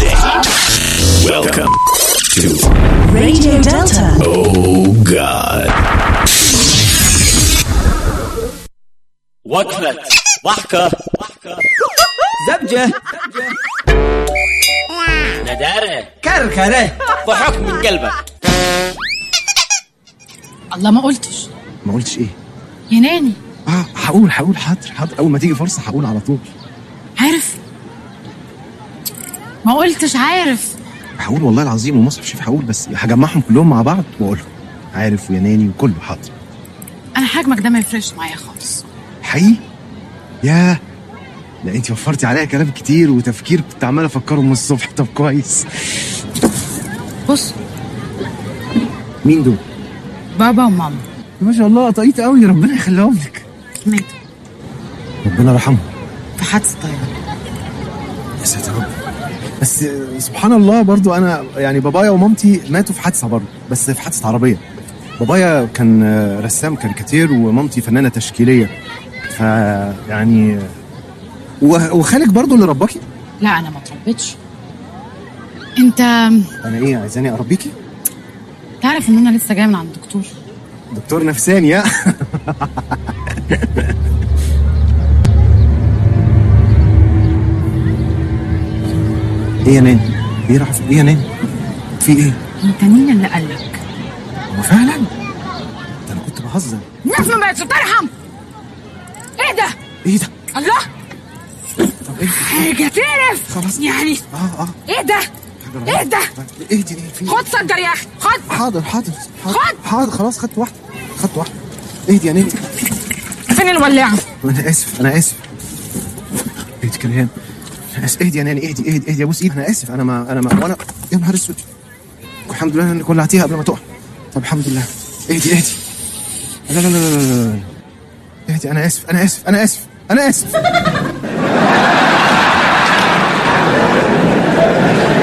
day. Welcome to Radio Delta. Oh God. وقفة ضحكة زبجة ندارة كركرة ضحك من قلبك الله ما قلتش ما قلتش ايه يا ناني اه هقول هقول حاضر حاضر اول ما تيجي فرصه هقول على طول عارف ما قلتش عارف هقول والله العظيم ومصحف شيف هقول بس هجمعهم كلهم مع بعض واقولهم عارف ويا ناني وكله حاضر انا حجمك ده ما يفرقش معايا خالص حقيقي ياه لا انت وفرتي عليا كلام كتير وتفكير كنت عمال افكره من الصبح طب كويس بص مين دول بابا وماما ما شاء الله طقيت قوي ربنا يخليهم لك ماتوا ربنا يرحمهم في حادثة طيارة يا ساتر يا رب بس آه، سبحان الله برضو انا يعني بابايا ومامتي ماتوا في حادثه برضو بس في حادثه عربيه بابايا كان آه، رسام كاريكاتير ومامتي فنانه تشكيليه ف يعني و- وخالك برضو اللي رباكي لا انا ما اتربيتش انت انا ايه عايزاني اربيكي تعرف ان انا لسه جايه من عند الدكتور دكتور نفساني يا ايه يا ناني ايه راح ايه يا ناني في ايه انت مين اللي قالك هو فعلا ده انا كنت بهزر الناس ما بقتش ترحم ايه ده ايه ده الله طب ايه حاجه تقرف خلاص. يعني اه اه ايه ده ايه ده ايه دي ايه في خد صدر يا اخي خد حاضر حاضر حاضر خد. حاضر خلاص خدت واحده خدت واحده اهدي يا ناني فين الولاعه انا اسف انا اسف اهدي كريان أنا آسف. اهدي يا ناني اهدي اهدي اهدي ابوس ايدي انا اسف انا ما انا ما وانا يا نهار اسود الحمد لله انك ولعتيها قبل ما تقع طب الحمد لله اهدي اهدي لا لا لا لا لا لا لا. اهدي انا اسف انا اسف انا اسف انا اسف